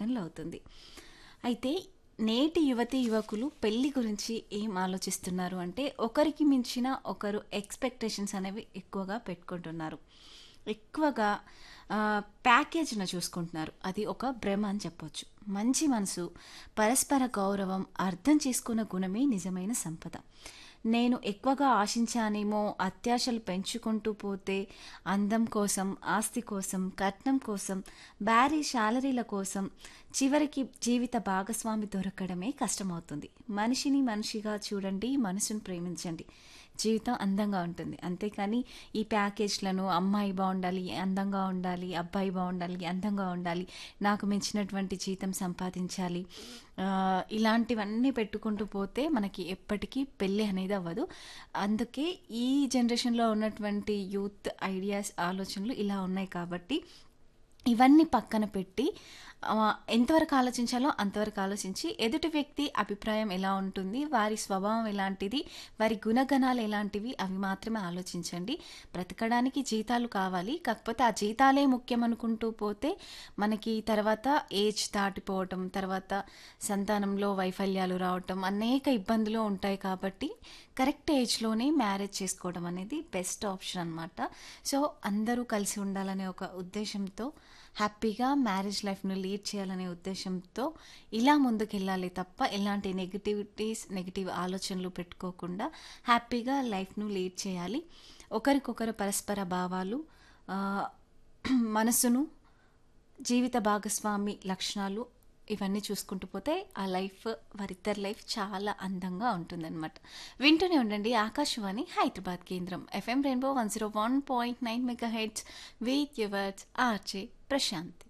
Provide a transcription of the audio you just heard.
సమయంలో అవుతుంది అయితే నేటి యువతి యువకులు పెళ్లి గురించి ఏం ఆలోచిస్తున్నారు అంటే ఒకరికి మించిన ఒకరు ఎక్స్పెక్టేషన్స్ అనేవి ఎక్కువగా పెట్టుకుంటున్నారు ఎక్కువగా ఆ, ప్యాకేజ్ను చూసుకుంటున్నారు అది ఒక భ్రమ అని చెప్పొచ్చు మంచి మనసు పరస్పర గౌరవం అర్థం చేసుకున్న గుణమే నిజమైన సంపద నేను ఎక్కువగా ఆశించానేమో అత్యాశలు పెంచుకుంటూ పోతే అందం కోసం ఆస్తి కోసం కట్నం కోసం భారీ శాలరీల కోసం చివరికి జీవిత భాగస్వామి దొరకడమే కష్టమవుతుంది మనిషిని మనిషిగా చూడండి మనసును ప్రేమించండి జీవితం అందంగా ఉంటుంది అంతేకాని ఈ ప్యాకేజ్లను అమ్మాయి బాగుండాలి అందంగా ఉండాలి అబ్బాయి బాగుండాలి అందంగా ఉండాలి నాకు మించినటువంటి జీతం సంపాదించాలి ఆ, ఇలాంటివన్నీ పెట్టుకుంటూ పోతే మనకి ఎప్పటికీ పెళ్ళి అనేది అవ్వదు అందుకే ఈ జనరేషన్లో ఉన్నటువంటి యూత్ ఐడియాస్ ఆలోచనలు ఇలా ఉన్నాయి కాబట్టి ఇవన్నీ పక్కన పెట్టి ఆ, ఎంతవరకు ఆలోచించాలో అంతవరకు ఆలోచించి ఎదుటి వ్యక్తి అభిప్రాయం ఎలా ఉంటుంది వారి స్వభావం ఎలాంటిది వారి గుణగణాలు ఎలాంటివి అవి మాత్రమే ఆలోచించండి బ్రతకడానికి జీతాలు కావాలి కాకపోతే ఆ జీతాలే ముఖ్యం అనుకుంటూ పోతే మనకి తర్వాత ఏజ్ దాటిపోవటం తర్వాత సంతానంలో వైఫల్యాలు రావటం అనేక ఇబ్బందులు ఉంటాయి కాబట్టి కరెక్ట్ ఏజ్లోనే మ్యారేజ్ చేసుకోవడం అనేది బెస్ట్ ఆప్షన్ అనమాట సో అందరూ కలిసి ఉండాలనే ఒక ఉద్దేశంతో హ్యాపీగా మ్యారేజ్ లైఫ్ను లీడ్ చేయాలనే ఉద్దేశంతో ఇలా ముందుకెళ్ళాలి తప్ప ఎలాంటి నెగిటివిటీస్ నెగిటివ్ ఆలోచనలు పెట్టుకోకుండా హ్యాపీగా లైఫ్ను లీడ్ చేయాలి ఒకరికొకరు పరస్పర భావాలు ఆ, మనసును జీవిత భాగస్వామి లక్షణాలు ఇవన్నీ చూసుకుంటూ పోతే ఆ లైఫ్ వారిద్దరి లైఫ్ చాలా అందంగా ఉంటుందన్నమాట వింటూనే ఉండండి ఆకాశవాణి హైదరాబాద్ కేంద్రం FM rainbow one zero one point nine mega hits with yours RJ Prashanth